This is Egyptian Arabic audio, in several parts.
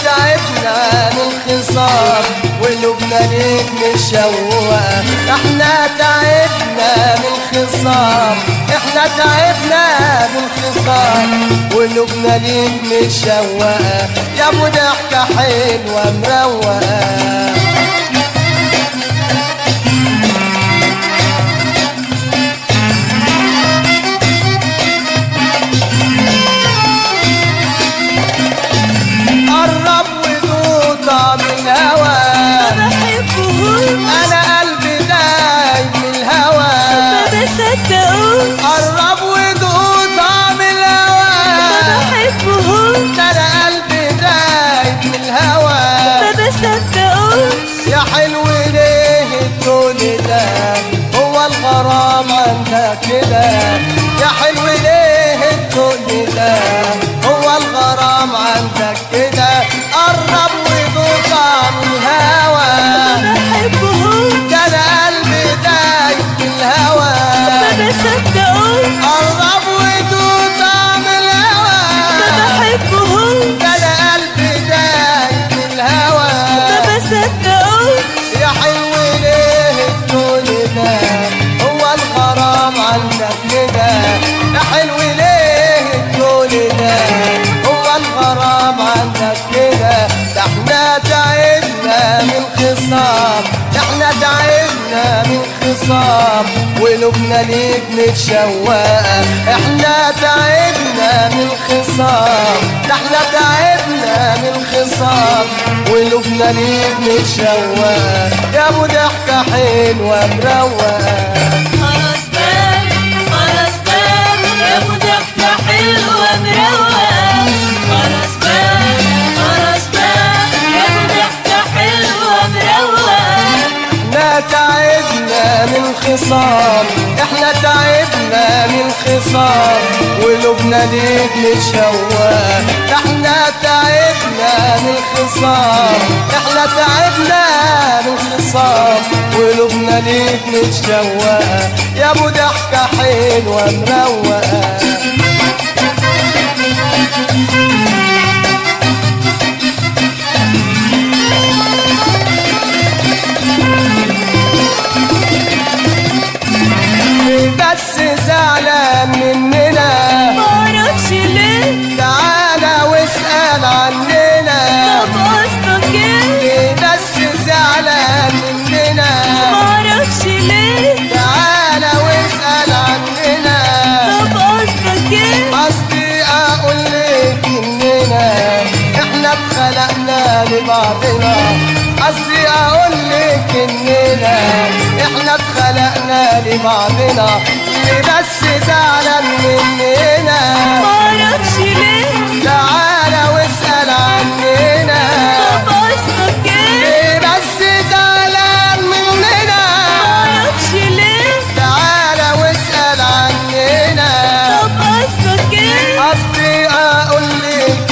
تعبنا من خصام وقلوبنا ليك مشوقة احنا تعبنا من خصام احنا تعبنا من خصام وقلوبنا ليك مشوقة يا ابو ضحكة حلوة مروقة قرب ودوق طعم الهوى بحبهم انا قلبي دايب من الهوى ما بصدقهم قرب ودوق طعم الهوى بحبهم ده انا قلبي دايب من الهوى ما بصدقهم يا حلو ليه الدول ده هو الغرام عندك كده يا حلو ليه الدول ده هو الغرام عندك كده قرب ودوق طعم الهوى بحبهم ده انا قلبي دايب من الهوى ما بصدقهم قرب ودوق طعم الهوى بحبهم ده انا قلبي دايب من الهوى ما بصدقهم يا حلو ليه الدول ده هو الغرام عندك كده يا حلو ليه الدول ده هو الغرام عندك كده ده احنا تعبنا من خصام ده احنا تعبنا من خصام وقلوبنا ليك متشوقة احنا تعبنا من خصام ده احنا تعبنا من خصام وقلوبنا ليك متشوقة يا ابو ضحكة حلوة مروقة خلاص بال خلاص بال يا ابو ضحكة حلوة مروقة خلاص بال خلاص بال يا ابو ضحكة حلوة مروقة احنا تعبنا من خصام احنا تعبنا من خصام وقلوبنا ليك متشوقة احنا تعبنا من خصام احنا تعبنا من خصام وقلوبنا ليك متشوقة يا ابو ضحكة حلوة مروقة بس زعلان مننا معرفش ليه تعالى واسأل عننا طب قصدك ايه ليه بس زعلان مننا معرفش ليه تعالى واسأل عننا طب قصدك ايه قصدي اقول لك اننا احنا اتخلقنا لبعضنا قصدي اقول لك اننا احنا اتخلقنا لبعضنا ليه بس زعلان مننا معرفش ليه تعالى واسأل عننا طب قصدك ايه ليه بس زعلان مننا معرفش ليه تعالى واسأل عننا طب قصدك ايه قصدي اقول لك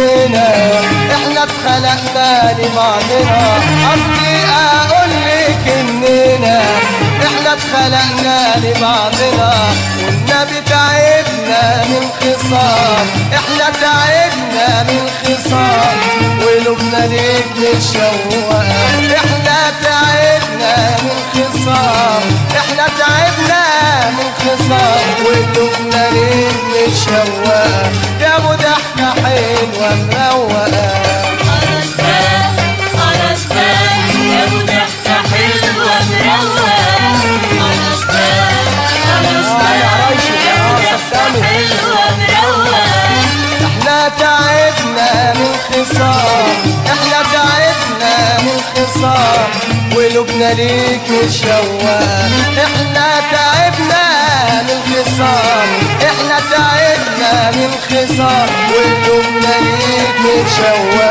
اننا احنا اتخلقنا لبعضنا قصدي اقول لك اننا احنا اتخلقنا لبعضنا والنبي تعبنا من خصام احنا تعبنا من خصام وقلوبنا ليك متشوقة احنا تعبنا من خصام احنا تعبنا من خصام وقلوبنا ليك متشوقة يا ابو ضحكة حلوة مروقة خلاص بال خلاص بال يا ابو ضحكة حلوة مروقة خلاص بال خلاص آه يا بال ريشد، يا آه ابو يا ضحكة سامي. حلوة مروقة احنا تعبنا من خصام احنا تعبنا من خصام وقلوبنا ليك متشوقة احنا تعبنا من خصام احنا تعبنا من خصام وقلوبنا ليك متشوقة